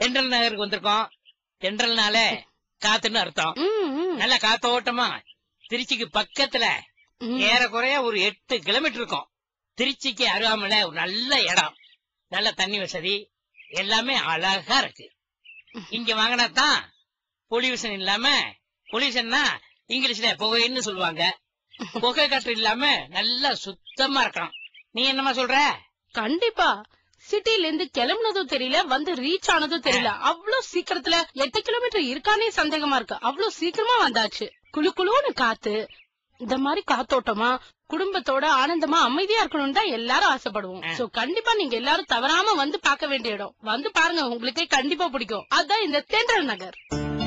தென்றல் நகருக்கு வந்திருக்கோம் தென்றல்னால காத்துன்னு அர்த்தம் ம், ம், நல்ல காத்தோட்டமா திருச்சிக்கு பக்கத்துல ம். ஏறக்குறைய ஒரு எட்டு கிலோமீட்டர் இருக்கும் திருச்சிக்கு அருகாமல ஒரு நல்ல இடம் நல்ல தண்ணி வசதி எல்லாமே அழகா இருக்கு இங்க வாங்கினா தான் பொல்யூஷன் இல்லாம பொல்யூஷன்னா இங்கிலீஷ்ல புகைன்னு சொல்லுவாங்க புகை காற்று இல்லாம நல்லா சுத்தமா இருக்கலாம் நீ என்னமா சொல்ற கண்டிப்பா சிட்டில இருந்து கிளம்புனதும் தெரியல வந்து ரீச் ஆனதும் தெரியல அவ்வளவு சீக்கிரத்துல எட்டு கிலோமீட்டர் இருக்கானே சந்தேகமா இருக்கு அவ்வளவு சீக்கிரமா வந்தாச்சு குளு குளுன்னு காத்து இந்த மாதிரி காத்தோட்டமா குடும்பத்தோட ஆனந்தமா அமைதியா இருக்கணும்னு தான் எல்லாரும் ஆசைப்படுவோம் ஆ. சோ கண்டிப்பா நீங்க எல்லாரும் தவறாம வந்து பார்க்க வேண்டிய இடம் வந்து பாருங்க உங்களுக்கே கண்டிப்பா பிடிக்கும் அதான் இந்த தென்றல் நகர்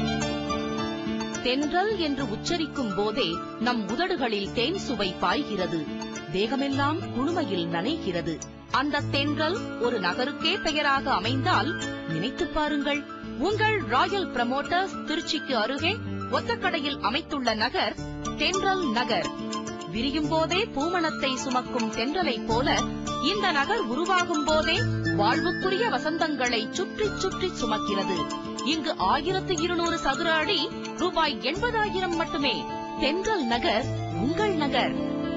தென்றல் என்று உச்சரிக்கும் போதே நம் உதடுகளில் தேன் சுவை பாய்கிறது தேகமெல்லாம் குளுமையில் நனைகிறது அந்த தென்றல் ஒரு நகருக்கே பெயராக அமைந்தால் நினைத்துப் பாருங்கள் உங்கள் ராயல் பிரமோட்டர்ஸ் திருச்சிக்கு அருகே ஒத்தக்கடையில் அமைத்துள்ள நகர் தென்றல் நகர் விரியும் போதே பூமணத்தை சுமக்கும் தென்றலைப் போல இந்த நகர் உருவாகும் போதே வாழ்வுக்குரிய வசந்தங்களை சுற்றி சுற்றி சுமக்கிறது இங்கு ஆயிரத்து இருநூறு சதுர அடி ரூபாய் எண்பதாயிரம் மட்டுமே தென்றல் நகர் உங்கள் நகர்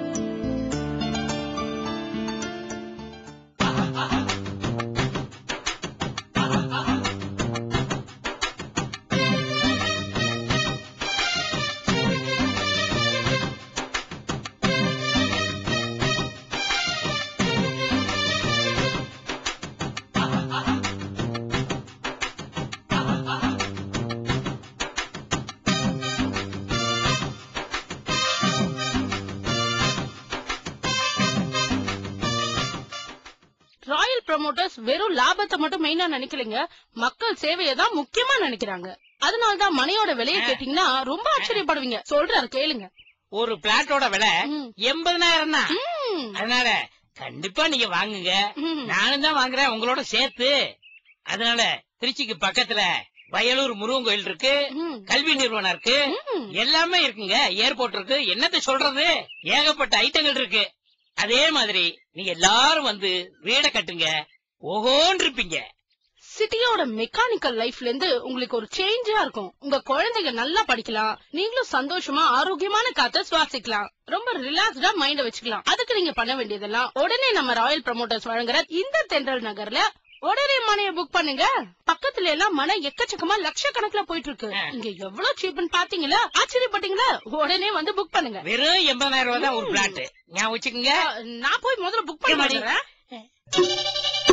ராயல் ப்ரமோட்டர்ஸ் வெறும் லாபத்தை மட்டும் மெயினா நினைக்கலைங்க மக்கள் சேவையை தான் முக்கியமா நினைக்கிறாங்க அதனாலதான் மனையோட விலையை கேட்டீங்கன்னா ரொம்ப ஆச்சரியப்படுவீங்க சொல்றாரு கேளுங்க ஒரு பிளாட்டோட விலை ம். எண்பதனாயிரம் தான் ம், அதனால கண்டிப்பா நீங்க வாங்குங்க ம். நானும் தான் வாங்குறேன் உங்களோட சேர்த்து அதனால திருச்சிக்கு பக்கத்துல வயலூர் முருகன் கோயில் இருக்கு ம். கல்வி நிறுவனம் இருக்கு ம். எல்லாமே இருக்குங்க ஏர்போர்ட் இருக்கு என்னத்த சொல்றது ஏகப்பட்ட ஐட்டங்கள் இருக்கு அதே மாதிரி நீங்க எல்லாரும் வந்து வீட கட்டுங்க ஓஹோன்னு இருப்பீங்க சிட்டியோட மெக்கானிக்கல் லைஃப்ல இருந்து உங்களுக்கு ஒரு சேஞ்சா இருக்கும் உங்க குழந்தைங்க நல்லா படிக்கலாம் நீங்களும் சந்தோஷமா ஆரோக்கியமான காத்த சுவாசிக்கலாம் ரொம்ப ரிலாக்ஸ்டா மைண்ட வச்சுக்கலாம் அதுக்கு நீங்க பண்ண வேண்டியதெல்லாம் உடனே நம்ம ராயல் ப்ரமோட்டர்ஸ் வழங்குற இந்த தென்றல் நகர்ல உடனே மனைய புக் பண்ணுங்க பக்கத்துல எல்லாம் மனை எக்கச்சக்கமா லட்சக்கணக்குல போயிட்டு இருக்கு இங்க எவ்வளவு சீப்னு பாத்தீங்களா ஆச்சரியப்பட்டீங்களா உடனே வந்து புக் பண்ணுங்க வெறும் எண்பதாயிரம் ரூபாய் தான் ஒரு பிளாட் ஞாபகம் வச்சுக்கோங்க நான் போய் முதல்ல புக் பண்ணி ஏமாடி. வந்துடுறேன்.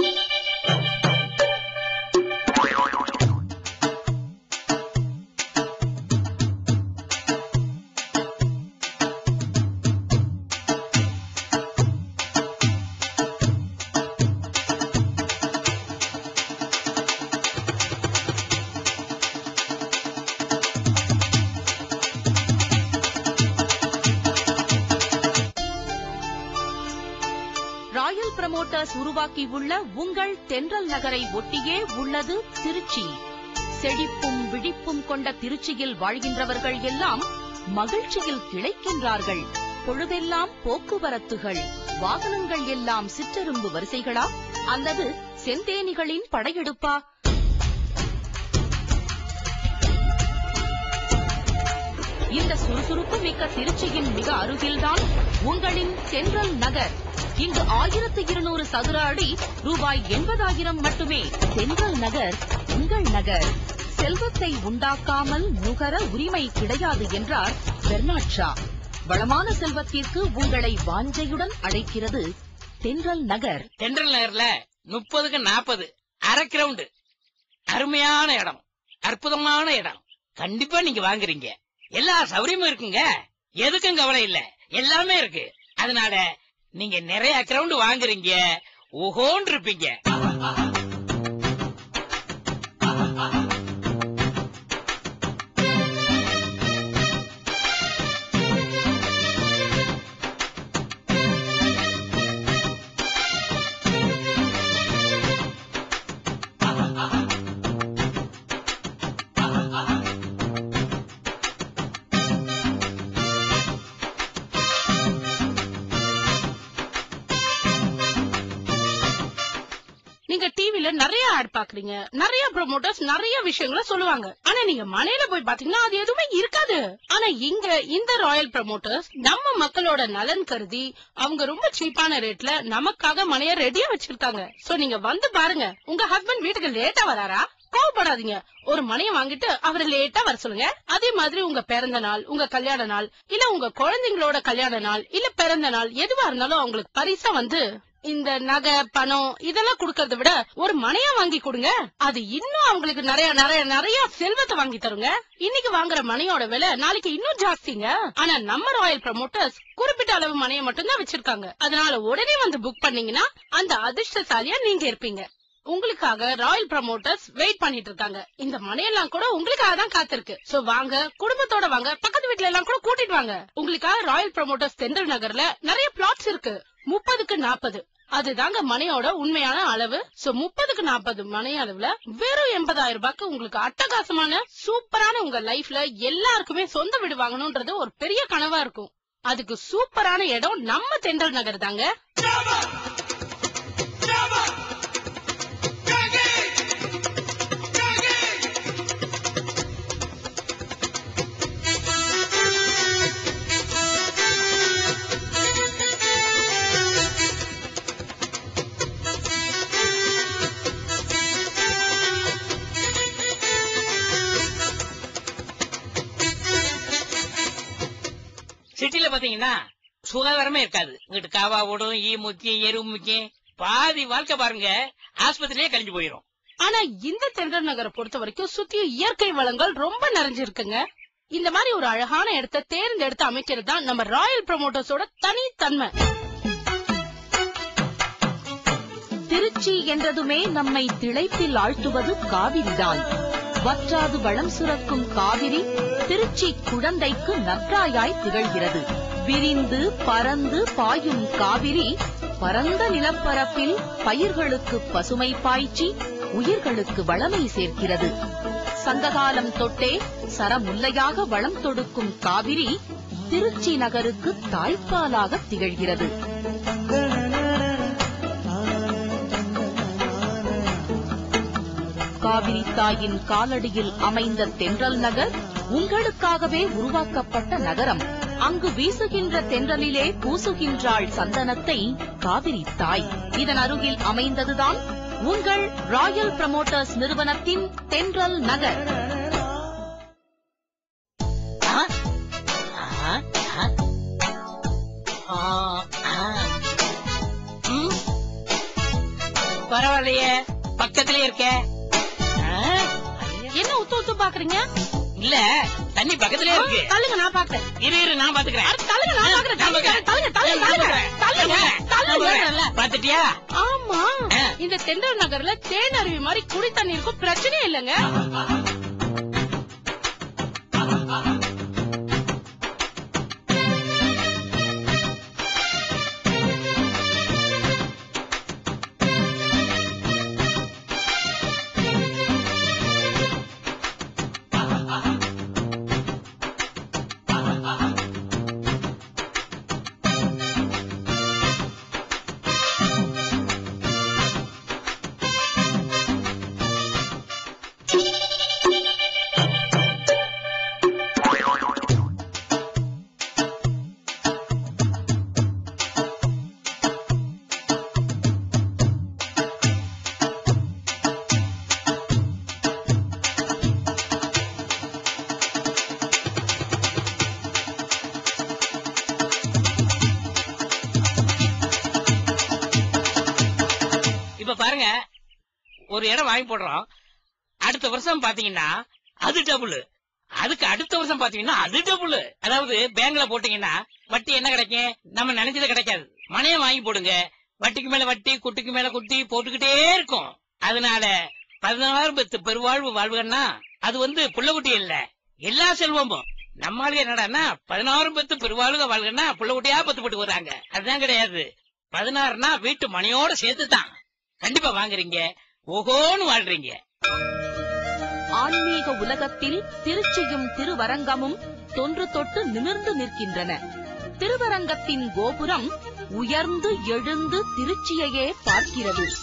ராயல் பிரமோட்டர்ஸ் உருவாக்கியுள்ள உங்கள் தென்றல் நகரை ஒட்டியே உள்ளது திருச்சி செழிப்பும் விழிப்பும் கொண்ட திருச்சியில் வாழ்கின்றவர்கள் எல்லாம் மகிழ்ச்சியில் கிளைக்கின்றார்கள் பொழுதெல்லாம் போக்குவரத்துகள் வாகனங்கள் எல்லாம் சிற்றெரும்பு வரிசைகளா அல்லது செந்தேனிகளின் படையெடுப்பா இந்த சுறுசுறுப்பு மிக்க திருச்சியின் மிக அருகில்தான் உங்களின் சென்ட்ரல் நகர் இங்கு ஆயிரத்து இருநூறு சதுர அடி ரூபாய் எண்பதாயிரம் மட்டுமே சென்ட்ரல் நகர் உங்கள் நகர் செல்வத்தை உண்டாக்காமல் நுகர உரிமை கிடையாது என்றார் பெர்னாட் ஷா வளமான செல்வத்திற்கு உங்களை வாஞ்சையுடன் அழைக்கிறது தென்றல் நகர் தென்றல் நகர்ல முப்பதுக்கு நாற்பது அரை கிரவுண்ட் அருமையான இடம் அற்புதமான இடம் கண்டிப்பா நீங்க வாங்குறீங்க எல்லா சௌகரியமும் இருக்குங்க எதுக்கும் கவலை இல்ல எல்லாமே இருக்கு அதனால நீங்க நிறைய கிரவுண்ட் வாங்குறீங்க ஓஹோன்னு இருப்பீங்க நீங்க டி டிவில நிறைய ஆட் பாக்குறீங்க நிறைய ப்ரோமோட்டர்ஸ் நிறைய விஷயங்களை சொல்லுவாங்க ஆனா நீங்க மனையில போய் பாத்தீங்கன்னா அது எதுவுமே இருக்காது ஆனா இங்க இந்த ராயல் ப்ரோமோட்டர்ஸ் நம்ம மக்களோட நலன் கருதி அவங்க ரொம்ப சீப்பான ரேட்ல நமக்காக மனைய ரெடியா வச்சிருக்காங்க சோ நீங்க வந்து பாருங்க உங்க ஹஸ்பண்ட் வீட்டுக்கு லேட்டா வராரா கோவப்படாதீங்க ஒரு மனைய வாங்கிட்டு அவரை லேட்டா வர சொல்லுங்க அதே மாதிரி உங்க பிறந்த நாள் உங்க கல்யாண நாள் இல்ல உங்க குழந்தைங்களோட கல்யாண நாள் இல்ல பிறந்த நாள் எதுவா இருந்தாலும் அவங்களுக்கு பரிசா வந்து இந்த நகை பணம் இதெல்லாம் கொடுக்கறத விட ஒரு மனையா வாங்கி கொடுங்க அது இன்னும் அவங்களுக்கு நிறைய நிறைய நிறைய செல்வத்தை வாங்கி தருங்க இன்னைக்கு வாங்குற மனையோட விலை நாளைக்கு இன்னும் ஜாஸ்திங்க ஆனா நம்ம ராயல் ப்ரமோட்டர்ஸ் குறிப்பிட்ட அளவு மனையை மட்டும்தான் வச்சிருக்காங்க அதனால உடனே வந்து புக் பண்ணீங்கன்னா அந்த அதிர்ஷ்டசாலியா நீங்க இருப்பீங்க உங்களுக்காக ராயல் ப்ரமோட்டர்ஸ் வெயிட் பண்ணிட்டு இருக்காங்க இந்த மனையெல்லாம் கூட உங்களுக்காக தான் காத்திருக்கு சோ வாங்க குடும்பத்தோட வாங்க பக்கத்து வீட்ல எல்லாம் கூட கூட்டிட்டு வாங்க உங்களுக்காக ராயல் ப்ரமோட்டர்ஸ் தென்றல் நகர்ல நிறைய பிளாட்ஸ் இருக்கு முப்பதுக்கு நாற்பது அதுதாங்க மனையோட உண்மையான அளவு சோ முப்பதுக்கு நாற்பது மனை அளவுல வெறும் எண்பதாயிரம் ரூபாய்க்கு உங்களுக்கு அட்டகாசமான சூப்பரான உங்க லைஃப்ல எல்லாருக்குமே சொந்த வீடு வாங்கணும்ன்றது ஒரு பெரிய கனவா இருக்கும் அதுக்கு சூப்பரான இடம் நம்ம தென்றல் நகர் தாங்க சிட்டில பாத்தீங்கன்னா சுகாதாரமே இருக்காது இங்கிட்டு காவா ஓடும் ஈ முக்கியம் எரு முக்கியம் பாதி வாழ்க்கை பாருங்க ஆஸ்பத்திரியே கழிஞ்சு போயிரும் ஆனா இந்த தென்றல் நகரை பொறுத்த வரைக்கும் சுத்தியும் இயற்கை வளங்கள் ரொம்ப நிறைஞ்சிருக்குங்க இந்த மாதிரி ஒரு அழகான இடத்தை தேர்ந்தெடுத்து அமைக்கிறது தான் நம்ம ராயல் ப்ரமோட்டர்ஸோட தனித்தன்மை திருச்சி என்றதுமே நம்மை திளைப்பில் ஆழ்த்துவது காவிரிதான் வற்றாது வளம் சுரக்கும் காவிரி திருச்சி குழந்தைக்கு நற்றாயாய் திகழ்கிறது விரிந்து பறந்து பாயும் காவிரி பரந்த நிலப்பரப்பில் பயிர்களுக்கு பசுமை பாய்ச்சி உயிர்களுக்கு வளமை சேர்க்கிறது சங்ககாலம் தொட்டே சரமுல்லையாக வளம் தொடுக்கும் காவிரி திருச்சி நகருக்கு தாய்ப்பாலாக திகழ்கிறது காவிரி தாயின் காலடியில் அமைந்த தென்றல் நகர் உங்களுக்காகவே உருவாக்கப்பட்ட நகரம் அங்கு வீசுகின்ற தென்றலிலே பூசுகின்றாள் சந்தனத்தை காவிரி தாய் இதன் அருகில் அமைந்ததுதான் உங்கள் ராயல் பிரமோட்டர்ஸ் நிறுவனத்தின் தென்றல் நகர் ஆ? ஆ? ஆ? ஆ, ஆ. ம்? பரவாயில்லையே பக்கத்திலே இருக்க ஆ? என்ன உத்து உத்து பாக்குறீங்க இல்ல தண்ணி பக்கத்திலே இருக்கு தள்ளுங்க நான் பாக்குறேன் இரு இரு நான் பாத்துக்கிறேன் அட, தள்ளுங்க நான் பாக்குறேன் நான் தள்ளுங்க பாக்குறேன். தள்ளுங்க தள்ளுங்க நான் தள்ளுங்க பாக்குறேன். தள்ளுங்க நான் தள்ளுங்க பாக்குறேன். பாத்துட்டியா ஆமா ஆ. இந்த தென்றல் நகர்ல தேன் அருவி மாதிரி குடி தண்ணி இருக்கும் பிரச்சனையே இல்லைங்க இப்ப பாருங்க ஒரு இடம் வாங்கி போடுறோம் அடுத்த வருஷம் பாத்தீங்கன்னா அது டபுள் அதுக்கு அடுத்த வருஷம் பாத்தீங்கன்னா அது டபுள் அதாவது பேங்க்ல போட்டீங்கன்னா வட்டி என்ன கிடைக்கும் நம்ம நினைச்சது கிடைக்காது மனைய வாங்கி போடுங்க வட்டிக்கு மேல வட்டி குட்டிக்கு மேல குட்டி போட்டுக்கிட்டே இருக்கும் அதனால பதினாயிரம் பத்து பெருவாழ்வு வாழ்வுன்னா அது வந்து புள்ளக்குட்டி இல்ல எல்லா செல்வமும் நம்மளுக்கு என்னடான்னா பதினாறு பத்து பெருவாழ்வு வாழ்வுன்னா புள்ளக்குட்டியா பத்து போட்டு வர்றாங்க அதுதான் கிடையாது பதினாறுனா வீட்டு மணியோட சேர்த்து தான் கண்டிப்பா வாங்குறீங்க ஓஹோன்னு வாழ்றீங்க ஆன்மீக உலகத்தில் திருச்சியும் திருவரங்கமும் தொன்று தொட்டு நிமிர்ந்து நிற்கின்றன திருவரங்கத்தின் கோபுரம் உயர்ந்து எழுந்து திருச்சியையே பார்க்கிறது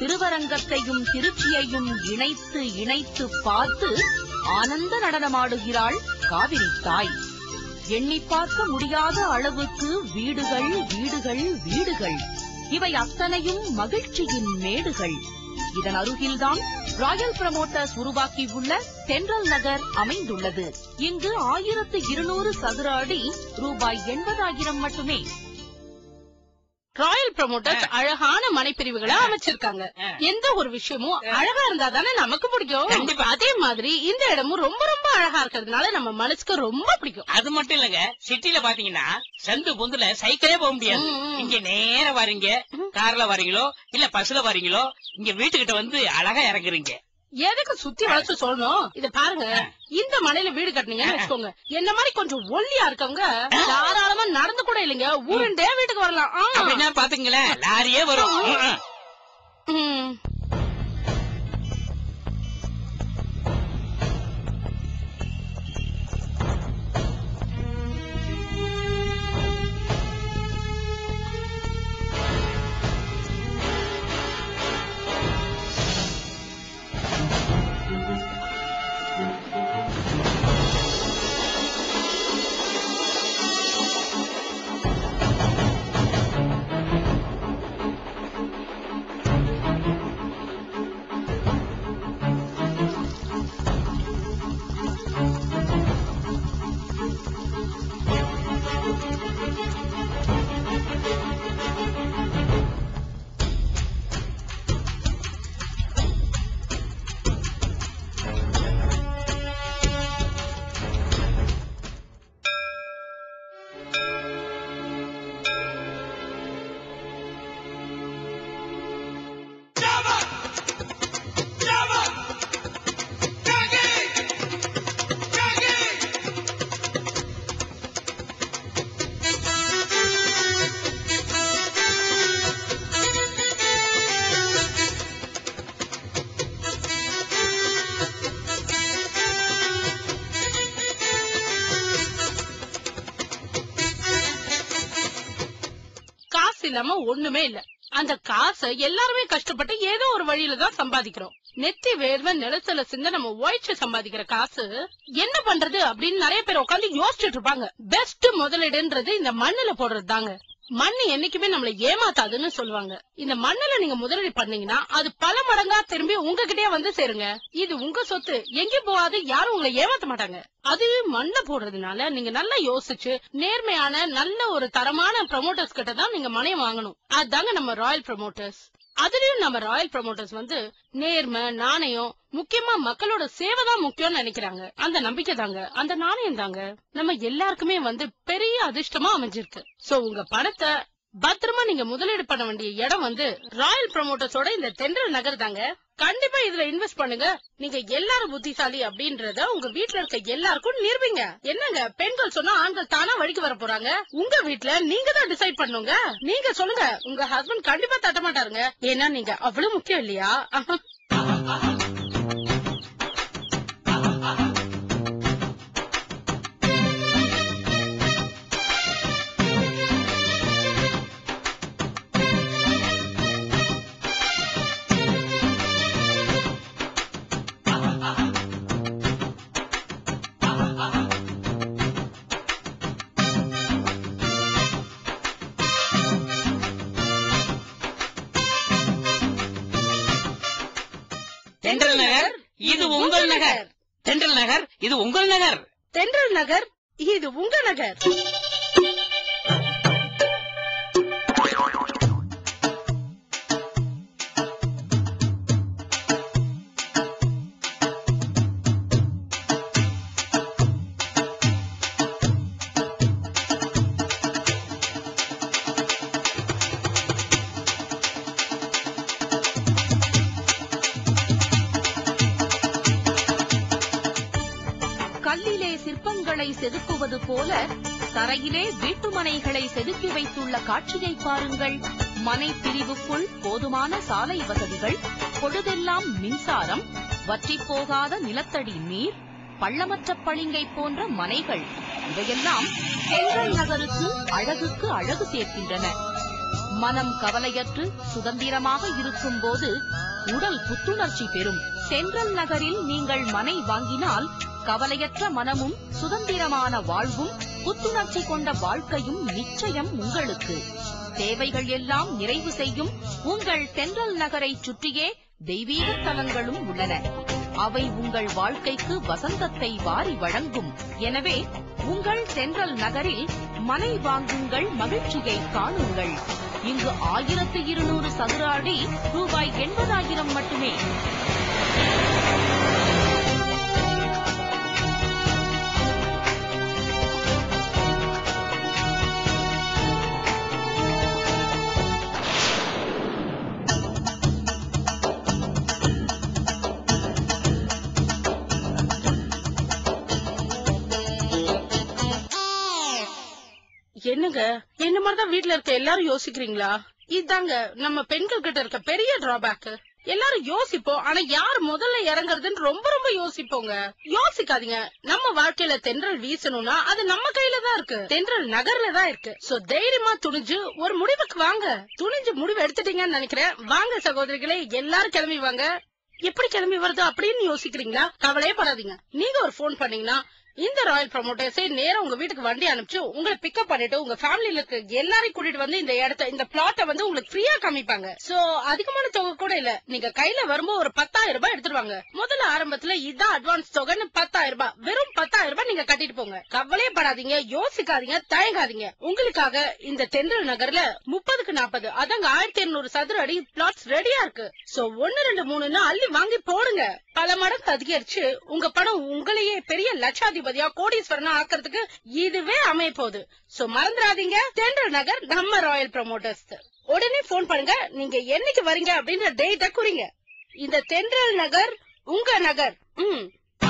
திருவரங்கத்தையும் திருச்சியையும் இணைத்து இணைத்து பார்த்து ஆனந்த நடனமாடுகிறாள் காவிரி தாய் எண்ணி பார்க்க முடியாத அளவுக்கு வீடுகள் வீடுகள் வீடுகள் இவை அத்தனையும் மகிழ்ச்சியின் மேடுகள் இதன் அருகில்தான் ராயல் பிரமோட்டர்ஸ் உருவாக்கியுள்ள தென்றல் நகர் அமைந்துள்ளது இங்கு ஆயிரத்து இருநூறு சதுர அடி ரூபாய் எண்பதாயிரம் மட்டுமே ராயல் ப்ரமோட்டர்ஸ் ஆ. அழகான மனைப்பிரிவுகளை அமைச்சிருக்காங்க ஆ. எந்த ஒரு விஷயமும் அழகா இருந்தா தானே நமக்கு பிடிக்கும் கண்டிப்பா. அதே மாதிரி இந்த இடமும் ரொம்ப ரொம்ப அழகா இருக்கிறதுனால நம்ம மனசுக்கு ரொம்ப பிடிக்கும் அது மட்டும் இல்லங்க சிட்டில பாத்தீங்கன்னா சந்து பொந்துல சைக்கிளே போக முடியாது ம், ம். இங்க நேரா வரீங்க கார்ல வரீங்களோ இல்ல பஸ்ல வரீங்களோ இங்க வீட்டுக்கிட்ட வந்து அழகா இறங்குறீங்க எதுக்கு சுத்தி வளைச்சு சொல்லணும் இத பாருங்க இந்த மனையில வீடு கட்டுனீங்கன்னு வச்சுக்கோங்க என்ன மாதிரி கொஞ்சம் ஒல்லியா இருக்கவங்க தாராளமா நடந்து கூட இல்லைங்க ஊருண்டே வீட்டுக்கு வரலாம் ஆ. அப்படின்னா பாத்துங்களேன் லாரியே வரும் ம், ம். ம். காசு இல்லாம ஒண்ணுமே இல்ல அந்த காசை எல்லாருமே கஷ்டப்பட்டு ஏதோ ஒரு வழியில தான் சம்பாதிக்கிறோம் நெத்தி வேர்வை நிலத்துல சிந்த நம்ம உழைச்சு சம்பாதிக்கிற காசு என்ன பண்றது அப்படின்னு நிறைய பேர் உட்கார்ந்து யோசிச்சுட்டு இருப்பாங்க பெஸ்ட் முதலீடுன்றது இந்த மண்ணுல போடுறது தாங்க மண்ணு என்னைக்குமே நம்மள ஏமாத்தாதுன்னு சொல்லுவாங்க இந்த மண்ணுல நீங்க முதலீடு பண்ணீங்கன்னா அது பல மடங்கா திரும்பி உங்ககிட்டயே வந்து சேருங்க இது உங்க சொத்து எங்கேயும் போகாது யாரும் உங்களை ஏமாத்த மாட்டாங்க அது மண்ணுல போடுறதுனால நீங்க நல்லா யோசிச்சு நேர்மையான நல்ல ஒரு தரமான ப்ரமோட்டர்ஸ் கிட்ட தான் நீங்க மனையை வாங்கணும் அதுதாங்க நம்ம ராயல் ப்ரமோட்டர்ஸ் அதுலயும் நம்ம ராயல் ப்ரமோட்டர்ஸ் வந்து நேர்மை நாணயம் முக்கியமா மக்களோட சேவை தான் முக்கியம்னு நினைக்கிறாங்க அந்த நம்பிக்கை தாங்க அந்த நாணயம் தாங்க நம்ம எல்லாருக்குமே வந்து பெரிய அதிர்ஷ்டமா அமைஞ்சிருக்கு சோ உங்க பணத்தை பத்திரமா நீங்க முதலீடு பண்ண வேண்டிய இடம் வந்து ராயல் ப்ரமோட்டர்ஸோட இந்த தென்றல் நகர் தாங்க கண்டிப்பா இதுல இன்வெஸ்ட் பண்ணுங்க நீங்க எல்லாரும் புத்திசாலி அப்படின்றத உங்க வீட்ல இருக்க எல்லாருக்கும் நிரூபிங்க என்னங்க பெண்கள் சொன்னா ஆண்கள் தானா வழிக்கு வர போறாங்க உங்க வீட்ல நீங்க தான் டிசைட் பண்ணுங்க நீங்க சொல்லுங்க உங்க ஹஸ்பண்ட் கண்டிப்பா தட்ட மாட்டாருங்க ஏன்னா நீங்க அவ்வளவு முக்கியம் இல்லையா தென்றல் நகர் இது உங்கள் நகர் தென்றல் நகர் இது உங்கள் நகர் தென்றல் நகர் இது உங்க நகர் கல்லிலே சிற்பங்களை செதுக்குவது போல தரையிலே வீட்டுமனைகளை செதுக்கி வைத்துள்ள காட்சியை பாருங்கள் மனை பிரிவுக்குள் போதுமான சாலை வசதிகள் பொழுதெல்லாம் மின்சாரம் வற்றிப் போகாத நிலத்தடி நீர் பள்ளமற்ற பளிங்கை போன்ற மனைகள் இவையெல்லாம் தென்றல் நகருக்கு அழகுக்கு அழகு சேர்க்கின்றன மனம் கவலையற்று சுதந்திரமாக இருக்கும்போது உடல் புத்துணர்ச்சி பெறும் சென்ட்ரல் நகரில் நீங்கள் மனை வாங்கினால் கவலையற்ற மனமும் சுதந்திரமான வாழ்வும் புத்துணர்ச்சி கொண்ட வாழ்க்கையும் நிச்சயம் உங்களுக்கு தேவைகள் எல்லாம் நிறைவு செய்யும் உங்கள் தென்றல் நகரை சுற்றியே தெய்வீக தலங்களும் உள்ளன அவை உங்கள் வாழ்க்கைக்கு வசந்தத்தை வாரி வழங்கும் எனவே உங்கள் சென்ட்ரல் நகரில் மனை வாங்குங்கள் மகிழ்ச்சியை காணுங்கள் இங்கு ஆயிரத்து இருநூறு சதுர அடி ரூபாய் எண்பதாயிரம் மட்டுமே என்னங்க என்ன மாதிரிதான் வீட்ல இருக்க எல்லாரும் யோசிக்கிறீங்களா இதாங்க நம்ம பெண்கள் கிட்ட இருக்க பெரிய டிராபேக் எல்லாரும் யோசிப்போம் ஆனா யார் முதல்ல இறங்குறதுன்னு ரொம்ப ரொம்ப யோசிப்போங்க யோசிக்காதீங்க நம்ம வாழ்க்கையில தென்றல் வீசணும்னா அது நம்ம கையில தான் இருக்கு தென்றல் நகர்ல தான் இருக்கு சோ தைரியமா துணிஞ்சு ஒரு முடிவுக்கு வாங்க துணிஞ்சு முடிவு எடுத்துட்டீங்கன்னு நினைக்கிறேன் வாங்க சகோதரிகளே எல்லாரும் கிளம்பி வாங்க எப்படி கிளம்பி வருது அப்படின்னு யோசிக்கிறீங்களா கவலையே படாதீங்க நீங்க ஒரு போன் பண்ணீங்கன்னா இந்த ராயல் ப்ரமோட்டர்ஸே நேரா உங்க வீட்டுக்கு வண்டி அனுப்பிச்சு உங்களை பிக்கப் பண்ணிட்டு உங்க ஃபேமிலில இருக்க எல்லாரையும் கூட்டிட்டு வந்து இந்த இடத்த இந்த பிளாட்டை வந்து உங்களுக்கு ஃப்ரீயா காமிப்பாங்க சோ அதிகமான தொகை கூட இல்ல நீங்க கையில வரும்போது ஒரு பத்தாயிரம் ரூபாய் எடுத்துருவாங்க முதல்ல ஆரம்பத்துல இதான் அட்வான்ஸ் தொகைன்னு பத்தாயிரம் ரூபாய் வெறும் பத்தாயிரம் ரூபாய் நீங்க கட்டிட்டு போங்க கவலையே படாதீங்க யோசிக்காதீங்க தயங்காதீங்க உங்களுக்காக இந்த தென்றல் நகர்ல முப்பதுக்கு நாற்பது அதாங்க ஆயிரத்தி இருநூறு சதுர அடி பிளாட்ஸ் ரெடியா இருக்கு சோ ஒன்னு ரெண்டு மூணுன்னு அள்ளி வாங்கி போடுங்க பல மடங்கு அதிகரிச்சு உங்க பணம் உங்களையே பெரிய லட்சாதிபதியா கோடீஸ்வரனா ஆக்குறதுக்கு இதுவே அமைய போகுது சோ மறந்துடாதீங்க தென்றல் நகர் நம்ம ராயல் ப்ரமோட்டர்ஸ் உடனே போன் பண்ணுங்க நீங்க என்னைக்கு வரீங்க அப்படின்ற டேட்ட குறிங்க இந்த தென்றல் நகர் உங்க நகர் ம்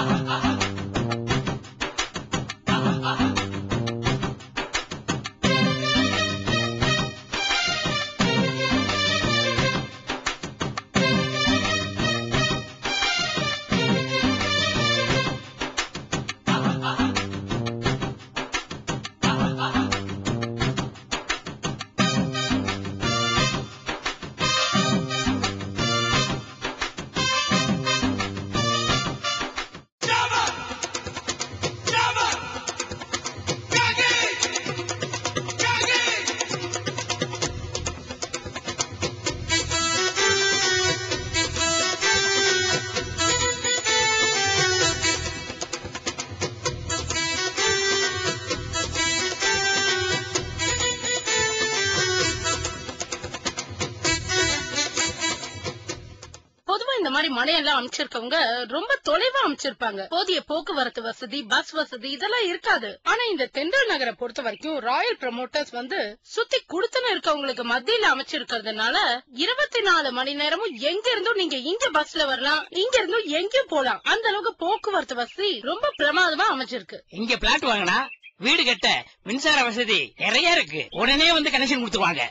பொதுவா இந்த மாதிரி மனையெல்லாம் அமைச்சிருக்கவங்க ரொம்ப தொலைவா அமைச்சிருப்பாங்க போதிய போக்குவரத்து வசதி பஸ் வசதி இதெல்லாம் இருக்காது ஆனா இந்த தென்றல் நகரை பொறுத்த வரைக்கும் ராயல் ப்ரமோட்டர்ஸ் வந்து சுத்தி குடுத்துன்னு இருக்கவங்களுக்கு மத்தியில அமைச்சிருக்கிறதுனால இருபத்தி நாலு மணி நேரமும் எங்க இருந்தும் நீங்க இங்க பஸ்ல வரலாம் இங்க இருந்தும் எங்கேயும் போலாம் அந்த அளவுக்கு போக்குவரத்து வசதி ரொம்ப பிரமாதமா அமைச்சிருக்கு இங்க பிளாட் வாங்கினா வீடு கட்ட மின்சார வசதி நிறைய இருக்கு உடனே வந்து கனெக்ஷன் கொடுத்துருவாங்க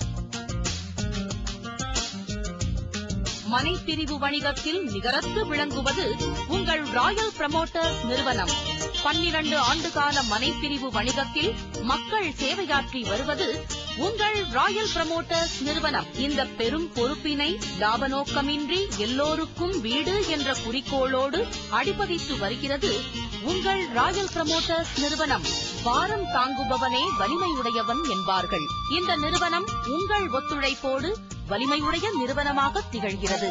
மனைப்பிரிவு வணிகத்தில் நிகரத்து விளங்குவது உங்கள் ராயல் ப்ரமோட்டர்ஸ் நிறுவனம் பன்னிரண்டு ஆண்டுகால மனைப்பிரிவு வணிகத்தில் மக்கள் சேவையாற்றி வருவது உங்கள் ராயல் ப்ரமோட்டர்ஸ் நிறுவனம் இந்த பெரும் பொறுப்பினை லாப நோக்கமின்றி எல்லோருக்கும் வீடு என்ற குறிக்கோளோடு அடிபதித்து வருகிறது உங்கள் ராயல் ப்ரமோட்டர்ஸ் நிறுவனம் வாரம் தாங்குபவனே வலிமையுடையவன் என்பார்கள் இந்த நிறுவனம் உங்கள் ஒத்துழைப்போடு வலிமையுடைய நிறுவனமாக திகழ்கிறது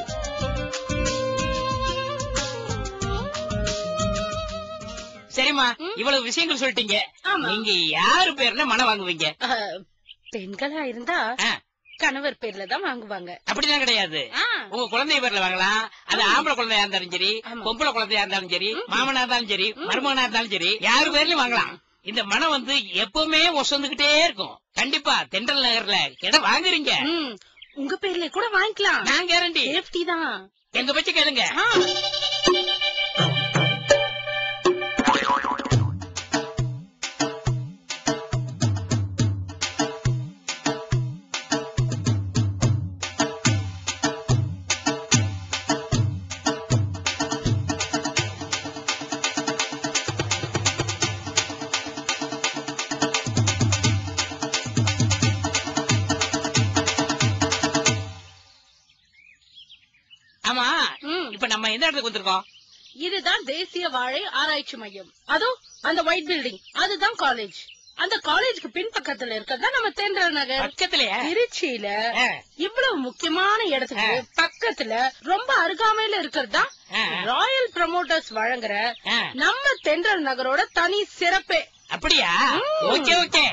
சரிம்மா இவ்வளவு விஷயங்கள் சொல்லிட்டீங்க ஆமா. நீங்க யாரு பேர்ல மனம் வாங்குவீங்க அஹ், பெண்களா இருந்தா ஆ, கணவர் பேர்ல தான் வாங்குவாங்க அப்படிலாம் கிடையாது ஆ, உங்க குழந்தை பேர்ல வாங்கலாம் அது ஆம்பளை குழந்தையா இருந்தாலும் சரி ஆமா. பொம்பளை குழந்தையா இருந்தாலும் சரி மாமனா இருந்தாலும் சரி மருமகனா இருந்தாலும் சரி யாரு பேர்லயும் வாங்கலாம் இந்த மனம் வந்து எப்பவுமே ஒசந்துகிட்டே இருக்கும் கண்டிப்பா தென்றல் நகர்ல இடம் வாங்குறீங்க ம், உங்க பேர்ல கூட வாங்கிக்கலாம் நான் கேரண்டி சேஃப்டி தான் எங்க பச்சு கேளுங்க ஆ. இப்ப நம்ம எந்த இடத்துக்கு வந்திருக்கோம் இதுதான் தேசிய வாழை ஆராய்ச்சி மையம் அதோ அந்த ஒயிட் பில்டிங் அதுதான் காலேஜ் அந்த காலேஜ்க்கு பின்பக்கத்துல இருக்கறதா நம்ம தென்றல் நகர் பக்கத்துலயே திருச்சியில ஆ, இவ்வளவு முக்கியமான இடத்துக்கு பக்கத்துல ரொம்ப அருகாமையில இருக்கிறதா ஆ, ராயல் ப்ரமோட்டர்ஸ் வழங்குற ஆ. நம்ம தென்றல் நகரோட தனி சிறப்பே அப்படியா ம். ஓகே ஓகே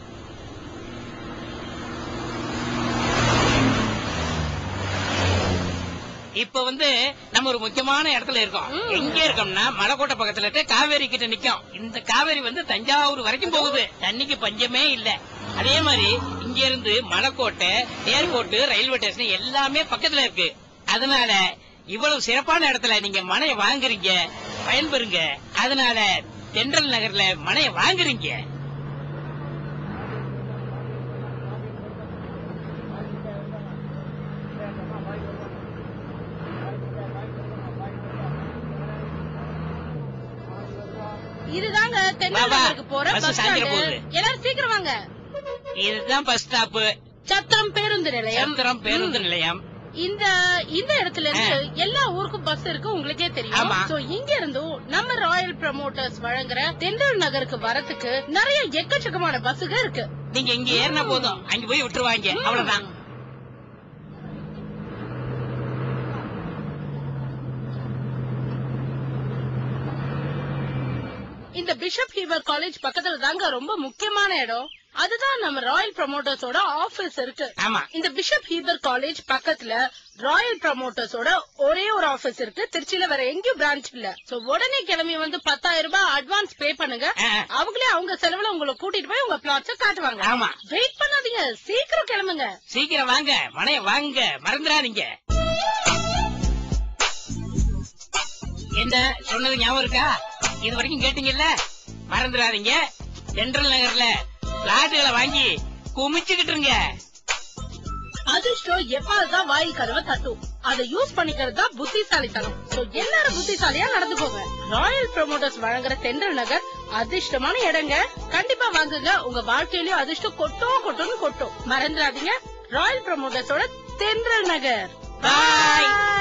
இப்ப வந்து நம்ம ஒரு முக்கியமான இடத்துல இருக்கோம் ம். எங்க இருக்கோம்னா மலைக்கோட்டை பக்கத்துல இருக்க காவேரி கிட்ட நிக்கும் இந்த காவேரி வந்து தஞ்சாவூர் வரைக்கும் போகுது தண்ணிக்கு பஞ்சமே இல்ல அதே மாதிரி இங்க இருந்து மலைக்கோட்டை ஏர்போர்ட் ரயில்வே ஸ்டேஷன் எல்லாமே பக்கத்துல இருக்கு அதனால இவ்வளவு சிறப்பான இடத்துல நீங்க மனைய வாங்குறீங்க பயன்பெறுங்க அதனால தென்றல் நகர்ல மனைய வாங்குறீங்க இதுதாங்க தென்றல் வா, வா. நகருக்கு போற பஸ் பஸ் சாயந்தரம் ஸ்டாண்டு போகுது. எல்லாரும் சீக்கிரம் வாங்க இதுதான் பஸ் ஸ்டாப் சத்திரம் பேருந்து நிலையம் சத்திரம் பேருந்து ம். நிலையம் இந்த இந்த இடத்துல இருந்து எல்லா ஊருக்கும் பஸ் இருக்கு உங்களுக்கே தெரியும் ஆமா. சோ இங்க இருந்தும் நம்ம ராயல் ப்ரமோட்டர்ஸ் வழங்குற தென்றல் நகருக்கு வரதுக்கு நிறைய எக்கச்சக்கமான பஸ்ஸுக இருக்கு நீங்க இங்க ஏறினா போதும் அங்க போய் விட்டுருவாங்க அவ்வளவுதான் இந்த பிஷப் ஹீவர் காலேஜ் பக்கத்துல தாங்க ரொம்ப முக்கியமான இடம் அதுதான் நம்ம ராயல் ப்ரமோட்டர்ஸோட ஆபீஸ் இருக்கு ஆமா இந்த பிஷப் ஹீபர் காலேஜ் பக்கத்துல ராயல் ப்ரமோட்டர்ஸோட ஒரே ஒரு ஆபீஸ் இருக்கு திருச்சியில வேற எங்கேயும் பிரான்ச் இல்ல சோ உடனே கிளம்பி வந்து பத்தாயிரம் ரூபாய் அட்வான்ஸ் பே பண்ணுங்க ஆ, அவங்களே அவங்க செலவுல உங்களை கூட்டிட்டு போய் உங்க பிளாட்ஸ காட்டுவாங்க ஆமா வெயிட் பண்ணாதீங்க சீக்கிரம் கிளம்புங்க சீக்கிரம் வாங்க மனைய வாங்க மறந்துடாதீங்க என்ன சொன்னது ஞாபகம் இருக்கா இது வரைக்கும் கேட்டீங்கல்ல மறந்துடாதீங்க சென்ட்ரல் நகர்ல பிளாட்டுகளை வாங்கி குமிச்சுக்கிட்டுருங்க அதிர்ஷ்டம் எப்பாதான் வாயில் கதவை தட்டும் அதை யூஸ் பண்ணிக்கிறது தான் புத்திசாலித்தனம் சோ எல்லாரும் புத்திசாலியா நடந்துக்கோங்க ராயல் ப்ரமோட்டர்ஸ் வழங்குற தென்றல் நகர் அதிர்ஷ்டமான இடங்க கண்டிப்பா வாங்குங்க உங்க வாழ்க்கையிலயும் அதிர்ஷ்டம் கொட்டும் கொட்டும் கொட்டும் மறந்துடாதீங்க ராயல் ப்ரமோட்டர்ஸோட தென்றல் நகர் Bye.